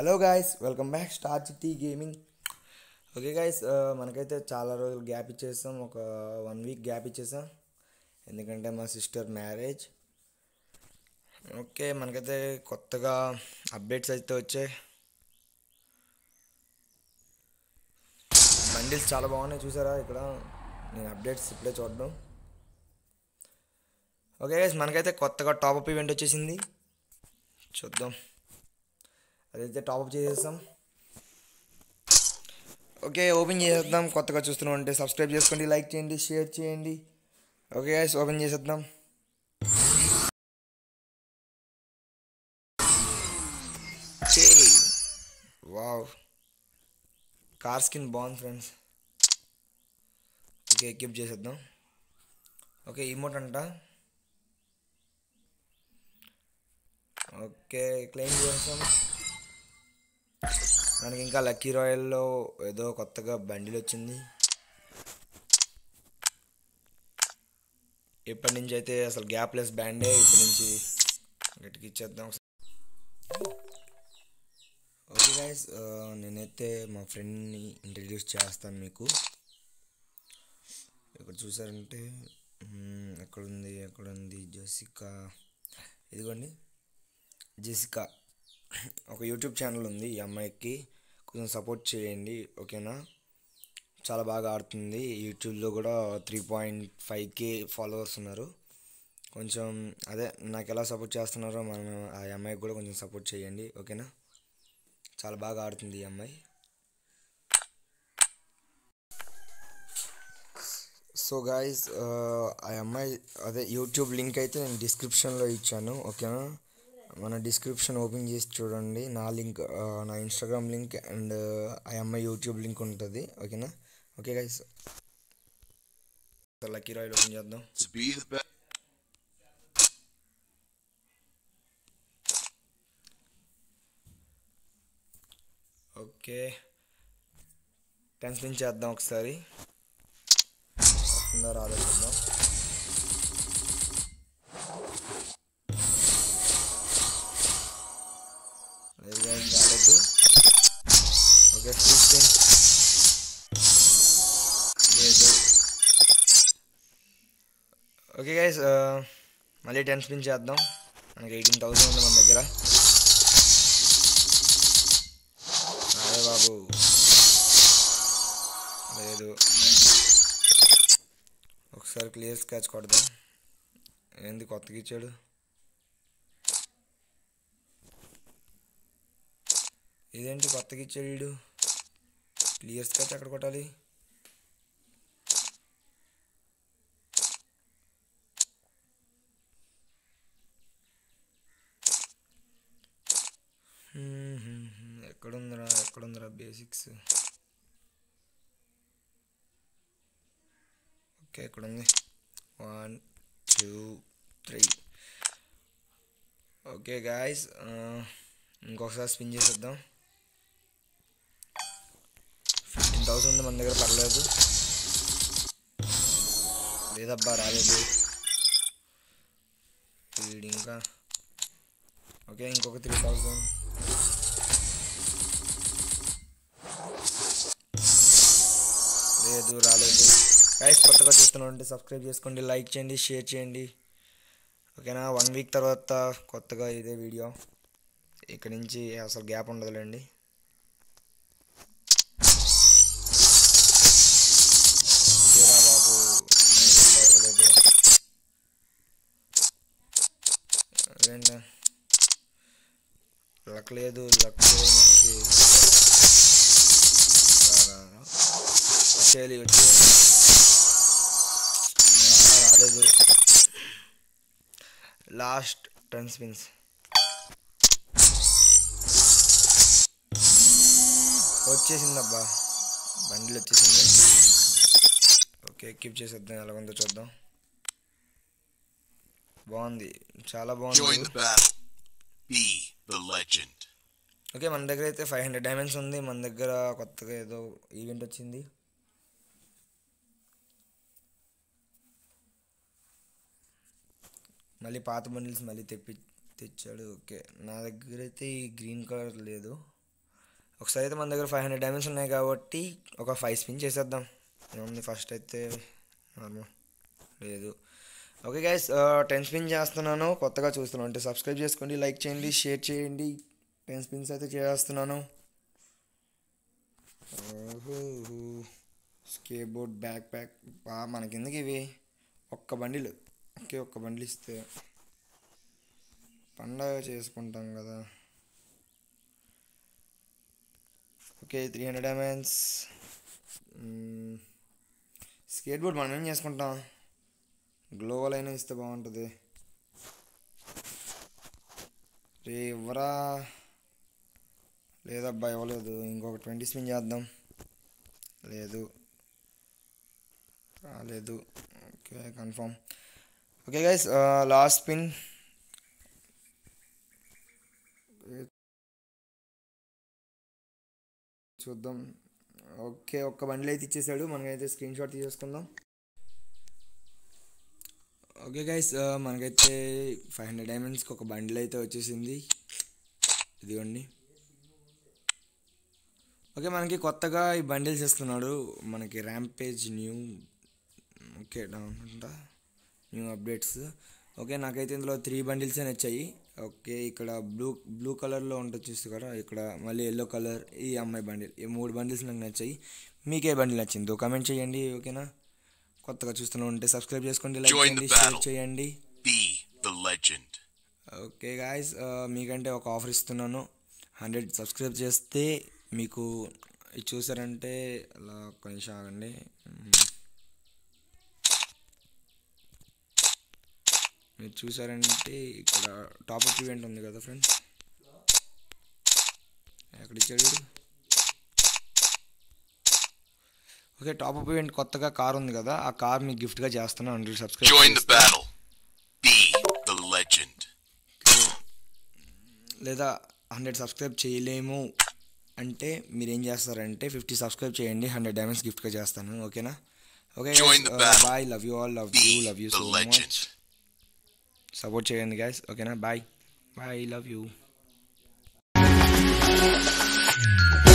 Hello guys welcome back star Chitti gaming okay guys మనకైతే చాలా రోజులు గ్యాప్ ఇచ్చేసాం ఒక వన్ వీక్ గ్యాప్ ఇచ్చేసాం ఎందుకంటే మా సిస్టర్ మ్యారేజ్ ఓకే మనకైతే కొత్తగా అప్డేట్స్ అయితే వచ్చాయి బండిల్స్ చాలా బాగున్నాయి చూసారా ఇక్కడ నేను అప్డేట్స్ ఇప్పుడే చూడడం ఓకే గైస్ మనకైతే కొత్తగా టాప్అప్ ఈవెంట్ వచ్చేసింది చూద్దాం అదైతే టాప్అప్ చేసేస్తాం ఓకే ఓపెన్ చేసేద్దాం కొత్తగా చూస్తున్నాం అంటే సబ్స్క్రైబ్ చేసుకోండి లైక్ చేయండి షేర్ చేయండి ఓకే గైస్ ఓపెన్ చేసేద్దాం వావ్ కార్ స్కిన్ బాగుంది ఫ్రెండ్స్ ఓకే ఎక్విప్ చేసేద్దాం ఓకే ఇమోట్ అంట ఓకే క్లెయిమ్ చేస్తాం మనకి ఇంకా లక్కీ రాయల్లో ఏదో కొత్తగా బండిలు వచ్చింది ఇప్పటి నుంచి అయితే అసలు గ్యాప్లెస్ బ్యాండే ఇప్పటి నుంచి గట్టికి ఇచ్చేద్దాం ఓకే గైస్ నేనైతే మా ఫ్రెండ్ని ఇంట్రడ్యూస్ చేస్తాను మీకు ఇక్కడ చూసారంటే మ్మ్, ఎక్కడుంది ఎక్కడుంది జెసికా ఇదిగోండి జెసికా ఒక యూట్యూబ్ ఛానల్ ఉంది ఈ అమ్మాయికి కొంచెం సపోర్ట్ చేయండి ఓకేనా చాలా బాగా ఆడుతుంది యూట్యూబ్లో కూడా three point five K followers ఉన్నారు కొంచెం అదే నాకు ఎలా సపోర్ట్ చేస్తున్నారో మనం ఆ అమ్మాయికి కూడా కొంచెం సపోర్ట్ చేయండి ఓకేనా చాలా బాగా ఆడుతుంది ఈ అమ్మాయి సో గాయస్ ఆ అమ్మాయి అదే యూట్యూబ్ లింక్ అయితే నేను డిస్క్రిప్షన్లో ఇచ్చాను ఓకేనా మన డిస్క్రిప్షన్ ఓపెన్ చేసి చూడండి నా లింక్ ఆ, నా ఇన్స్టాగ్రామ్ లింక్ అండ్ ఆ అమ్మాయి యూట్యూబ్ లింక్ ఉంటుంది ఓకేనా okay guys lucky royale open చేద్దాం to be the best. Okay ten spin చేద్దాం ఒకసారి వస్తుందో రాదో చూద్దాం లేదు guys, రాలేదు ఓకే స్పిన్ లేదు ఓకే గైస్ మళ్ళీ టెన్ స్పిన్ చేద్దాం మనకి ఎయిటీన్ థౌసండ్ ఉంది మన దగ్గర అదే బాబు లేదు ఒకసారి క్లియర్ స్కాచ్ కొడదాం ఏంది కొత్తగా ఇచ్చాడు ఇదేంటి కొత్తగా ఇచ్చాడు వీడు క్లియర్ స్కాచ్ ఎక్కడ కొట్టాలి హ్మ్, హ్మ్, హ్మ్. ఎక్కడుందిరా ఎక్కడుందిరా బేసిక్స్ ఓకే ఇక్కడ ఉంది one two three okay guys ఇంకొకసారి స్పిన్ చేసేద్దాం ఫిఫ్టీన్ థౌసండ్ ఉంది మన దగ్గర పర్లేదు లేదబ్బా రాలేదు వీడు ఇంకా ఓకే ఇంకొక త్రీ థౌసండ్ లేదు రాలేదు గైస్ కొత్తగా చూస్తున్నారంటే సబ్స్క్రైబ్ చేసుకోండి లైక్ చేయండి షేర్ చేయండి ఓకేనా వన్ వీక్ తర్వాత కొత్తగా ఇదే వీడియో ఇక్కడ నుంచి అసలు గ్యాప్ ఉండదులేండి ఓకేరా బాబు లేదు అదేంటా లక్ లేదు లక్ లేదు మనకి రా, రా, రా. వచ్చేయాలి వచ్చేయాలి ఆ, రాలేదు లాస్ట్ టెన్ స్పిన్స్ వచ్చేసిందబ్బా బండిలు వచ్చేసింది ఓకే కీప్ చేసేద్దాం ఎలా ఉందో చూద్దాం బాగుంది చాలా Join బాగుంది the battle. Be the legend. Okay మన దగ్గర అయితే ఫైవ్ హండ్రెడ్ డైమండ్స్ ఉంది మన దగ్గర కొత్తగా ఏదో ఈవెంట్ వచ్చింది మళ్ళీ పాత బండిల్స్ మళ్ళీ తెప్పి తెచ్చాడు ఓకే నా దగ్గర అయితే ఈ గ్రీన్ కలర్ లేదు ఒకసారి అయితే మన దగ్గర ఫైవ్ హండ్రెడ్ డైమండ్స్ ఉన్నాయి కాబట్టి ఒక ఫైవ్ స్పిన్ చేసేద్దాం ఏముంది ఫస్ట్ అయితే నార్మల్ లేదు ఓకే గైస్ టెన్ స్పిన్ చేస్తున్నాను కొత్తగా చూస్తున్నాను అంటే సబ్స్క్రైబ్ చేసుకోండి లైక్ చేయండి షేర్ చేయండి టెన్ స్పిన్స్ అయితే చేస్తున్నాను స్కేట్ బోర్డ్ బ్యాక్ ప్యాక్ బా మనకెందుకు ఇవి ఒక్క బండిలు ఒకే ఒక్క బండిలు ఇస్తే పండగ చేసుకుంటాం కదా okay three hundred diamonds skateboard మనం ఏం చేసుకుంటాం గ్లోవల్ అయినా ఇస్తే బాగుంటుంది రే ఇవ్వరా లేదబ్బా ఇవ్వలేదు ఇంకొక ట్వంటీ స్పిన్ చేద్దాం లేదు రాలేదు okay confirm okay guys last spin చూద్దాం ఓకే ఒక్క బండిల్ అయితే ఇచ్చేసాడు మనకైతే స్క్రీన్ షాట్ తీసేసుకుందాం ఓకే గైస్ మనకైతే ఫైవ్ హండ్రెడ్ డైమండ్స్కి ఒక బండిల్ అయితే వచ్చేసింది ఇదిగోండి ఓకే మనకి కొత్తగా ఈ బండిల్స్ ఇస్తున్నాడు మనకి rampage new okay down new updates okay నాకైతే ఇందులో త్రీ బండిల్స్ నచ్చాయి ఓకే ఇక్కడ బ్లూ బ్లూ కలర్లో ఉంటుంది చూస్తే కదా ఇక్కడ మళ్ళీ ఎల్లో కలర్ ఈ అమ్మాయి బండిల్ ఈ మూడు బండిల్స్ నాకు నచ్చాయి మీకే బండిల్ నచ్చిందో కామెంట్ చేయండి ఓకేనా కొత్తగా చూస్తూనే ఉంటే సబ్స్క్రైబ్ చేసుకోండి లైక్ Join the చేయండి షేర్ battle. చేయండి Be the legend. Okay guys మీకంటే ఒక ఆఫర్ ఇస్తున్నాను హండ్రెడ్ సబ్స్క్రైబ్ చేస్తే మీకు ఇది చూసారంటే అలా ఒక్క నిమిషం ఆగండి మ్మ్. మీరు చూసారంటే ఇక్కడ టాప్ అప్ ఈవెంట్ ఉంది కదా ఫ్రెండ్స్ ఎక్కడ ఇచ్చాడు వీడు? ఓకే టాప్ అప్ ఈవెంట్ కొత్తగా కార్ ఉంది కదా ఆ కార్ మీకు గిఫ్ట్గా చేస్తున్నాను hundred subscribe Join the battle. Be the legend. లేదా హండ్రెడ్ సబ్స్క్రైబ్ చేయలేము అంటే మీరు ఏం చేస్తారంటే ఫిఫ్టీ సబ్స్క్రైబ్ చేయండి హండ్రెడ్ డైమండ్స్ గిఫ్ట్గా చేస్తాను ఓకేనా okay Join the battle. Bye love you all love you Be love you the so legend. Much support చేయండి గైస్ ఓకేనా బాయ్ బాయ్ లవ్ యూ